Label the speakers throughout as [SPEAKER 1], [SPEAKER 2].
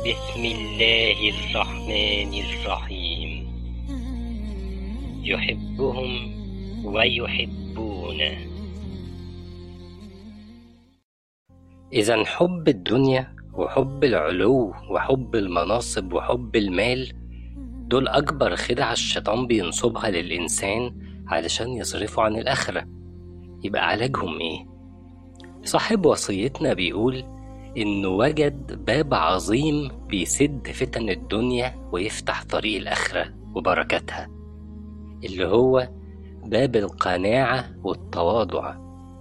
[SPEAKER 1] بسم الله الرحمن الرحيم يحبهم ويحبونه إذا حب الدنيا وحب العلو وحب المناصب وحب المال دول أكبر خدع الشيطان بينصبها للإنسان علشان يصرفوا عن الآخرة يبقى علاجهم إيه؟ صاحب وصيتنا بيقول إنه وجد باب عظيم بيسد فتن الدنيا ويفتح طريق الآخرة وبركاتها اللي هو باب القناعة والتواضع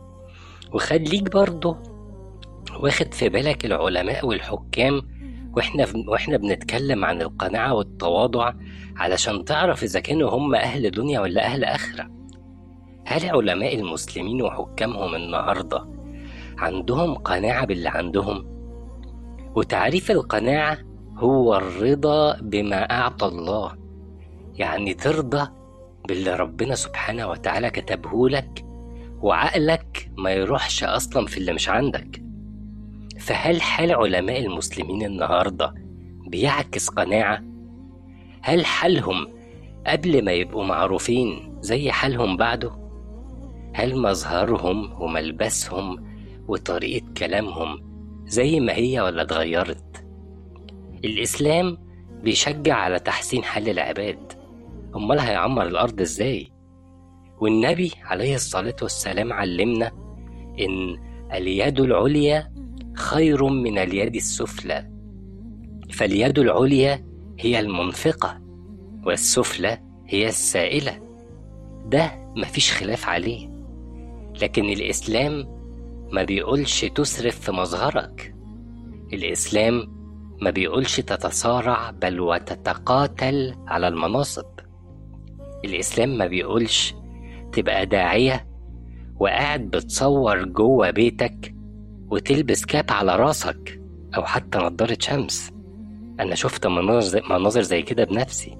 [SPEAKER 1] وخليك برضه واخد في بالك العلماء والحكام واحنا واحنا بنتكلم عن القناعة والتواضع علشان تعرف إذا كانوا هم أهل دنيا ولا أهل آخرة هل علماء المسلمين وحكامهم النهارده عندهم قناعة باللي عندهم وتعريف القناعة هو الرضا بما أعطى الله يعني ترضى باللي ربنا سبحانه وتعالى كتبهولك وعقلك ما يروحش أصلا في اللي مش عندك فهل حال علماء المسلمين النهاردة بيعكس قناعة؟ هل حالهم قبل ما يبقوا معروفين زي حالهم بعده؟ هل مظهرهم وملبسهم وطريقة كلامهم زي ما هي ولا اتغيرت الإسلام بيشجع على تحسين حال العباد أمال هيعمر الأرض إزاي والنبي عليه الصلاة والسلام علمنا إن اليد العليا خير من اليد السفلى فاليد العليا هي المنفقة والسفلى هي السائلة ده مفيش خلاف عليه لكن الإسلام ما بيقولش تسرف في مظهرك الإسلام ما بيقولش تتصارع بل وتتقاتل على المناصب الإسلام ما بيقولش تبقى داعية وقاعد بتصور جوه بيتك وتلبس كاب على راسك أو حتى نضارة شمس أنا شفت مناظر مناظر زي كده بنفسي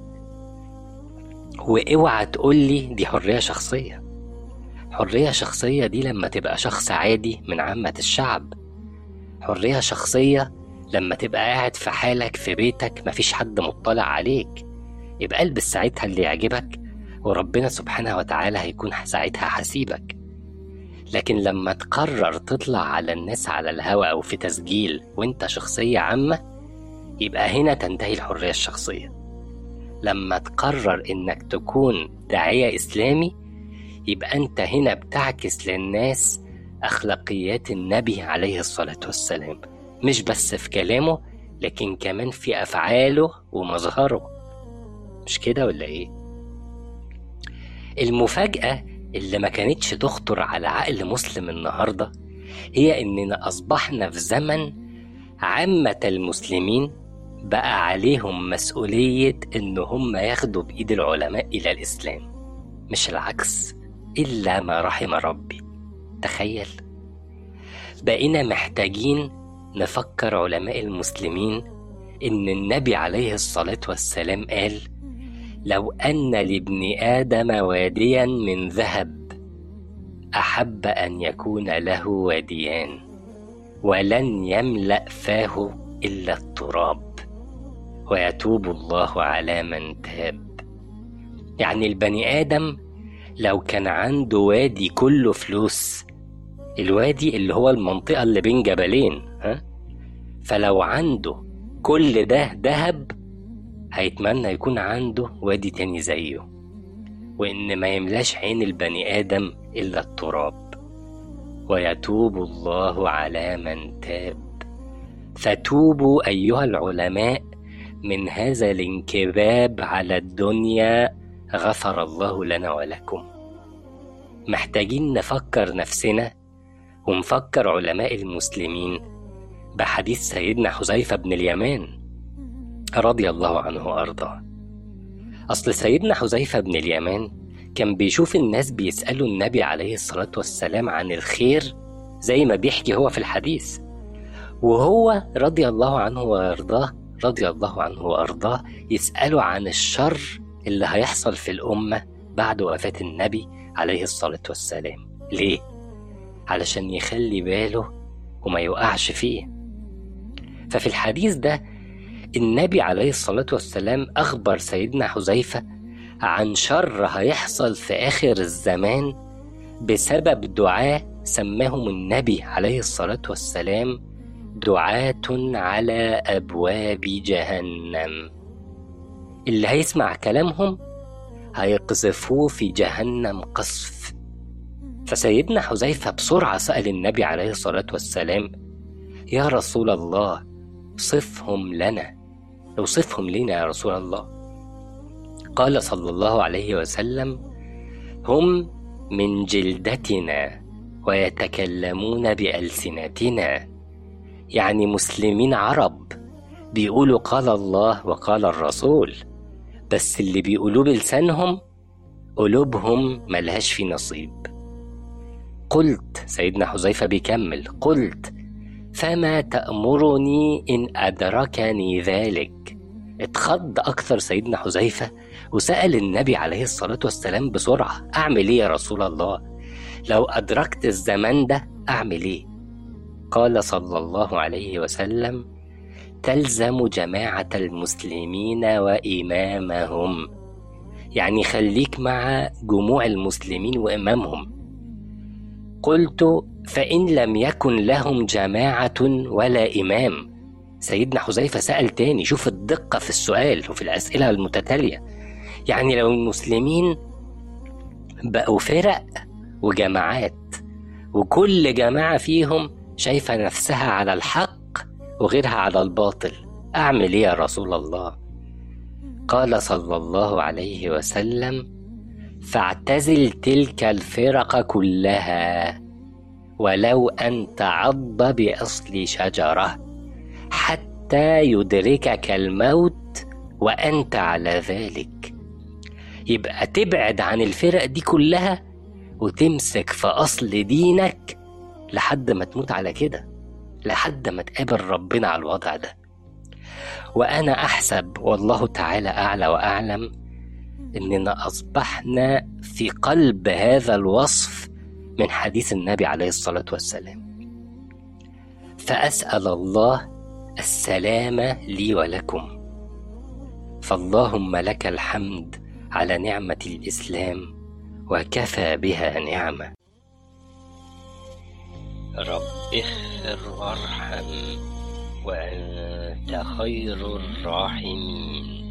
[SPEAKER 1] واوعى تقولي دي حرية شخصية حرية شخصية دي لما تبقى شخص عادي من عامة الشعب حرية شخصية لما تبقى قاعد في حالك في بيتك مفيش حد مطلع عليك يبقى البس ساعتها اللي يعجبك وربنا سبحانه وتعالى هيكون ساعتها حسيبك لكن لما تقرر تطلع على الناس على الهوا أو في تسجيل وانت شخصية عامة يبقى هنا تنتهي الحرية الشخصية لما تقرر انك تكون داعية إسلامي يبقى أنت هنا بتعكس للناس أخلاقيات النبي عليه الصلاة والسلام مش بس في كلامه لكن كمان في أفعاله ومظهره مش كده ولا إيه؟ المفاجأة اللي ما كانتش تخطر على عقل مسلم النهاردة هي إننا أصبحنا في زمن عامة المسلمين بقى عليهم مسؤولية إن هم ياخدوا بإيد العلماء إلى الإسلام مش العكس إلا ما رحم ربي تخيل بقينا محتاجين نفكر علماء المسلمين إن النبي عليه الصلاة والسلام قال لو أن لابن آدم واديا من ذهب أحب أن يكون له واديان ولن يملأ فاه إلا التراب ويتوب الله على من تاب يعني البني آدم لو كان عنده وادي كله فلوس الوادي اللي هو المنطقة اللي بين جبلين ها فلو عنده كل ده ذهب هيتمنى يكون عنده وادي تاني زيه وإن ما يملاش عين البني آدم إلا التراب ويتوب الله على من تاب فتوبوا أيها العلماء من هذا الانكباب على الدنيا غفر الله لنا ولكم محتاجين نفكر نفسنا ونفكر علماء المسلمين بحديث سيدنا حذيفة بن اليمان رضي الله عنه وأرضاه أصل سيدنا حذيفة بن اليمان كان بيشوف الناس بيسألوا النبي عليه الصلاة والسلام عن الخير زي ما بيحكي هو في الحديث وهو رضي الله عنه وأرضاه رضي الله عنه وأرضاه يسألوا عن الشر اللي هيحصل في الأمة بعد وفاة النبي عليه الصلاة والسلام ليه؟ علشان يخلي باله وما يوقعش فيه ففي الحديث ده النبي عليه الصلاة والسلام أخبر سيدنا حذيفة عن شر هيحصل في آخر الزمان بسبب دعاء سماهم النبي عليه الصلاة والسلام دعاة على أبواب جهنم اللي هيسمع كلامهم هيقذفوه في جهنم قصف فسيدنا حذيفة بسرعة سأل النبي عليه الصلاة والسلام يا رسول الله صفهم لنا اوصفهم لنا يا رسول الله قال صلى الله عليه وسلم هم من جلدتنا ويتكلمون بألسنتنا يعني مسلمين عرب بيقولوا قال الله وقال الرسول بس اللي بيقولوه بلسانهم قلوبهم ملهاش في نصيب قلت سيدنا حذيفة بيكمل قلت فما تأمرني إن أدركني ذلك اتخض أكثر سيدنا حذيفة وسأل النبي عليه الصلاة والسلام بسرعة أعمل إيه يا رسول الله لو أدركت الزمان ده أعمل إيه قال صلى الله عليه وسلم تلزم جماعة المسلمين وإمامهم يعني خليك مع جموع المسلمين وإمامهم قلت فإن لم يكن لهم جماعة ولا إمام سيدنا حذيفة سأل تاني شوف الدقة في السؤال وفي الأسئلة المتتالية يعني لو المسلمين بقوا فرق وجماعات وكل جماعة فيهم شايفة نفسها على الحق وغيرها على الباطل أعمل إيه يا رسول الله قال صلى الله عليه وسلم فاعتزل تلك الفرق كلها ولو أن تعض بأصل شجرة حتى يدركك الموت وأنت على ذلك يبقى تبعد عن الفرق دي كلها وتمسك في أصل دينك لحد ما تموت على كده لحد ما تقابل ربنا على الوضع ده وأنا أحسب والله تعالى أعلى وأعلم إننا أصبحنا في قلب هذا الوصف من حديث النبي عليه الصلاة والسلام فأسأل الله السلام لي ولكم فاللهم لك الحمد على نعمة الإسلام وكفى بها نعمة رب اغفر وارحم وأنت خير الراحمين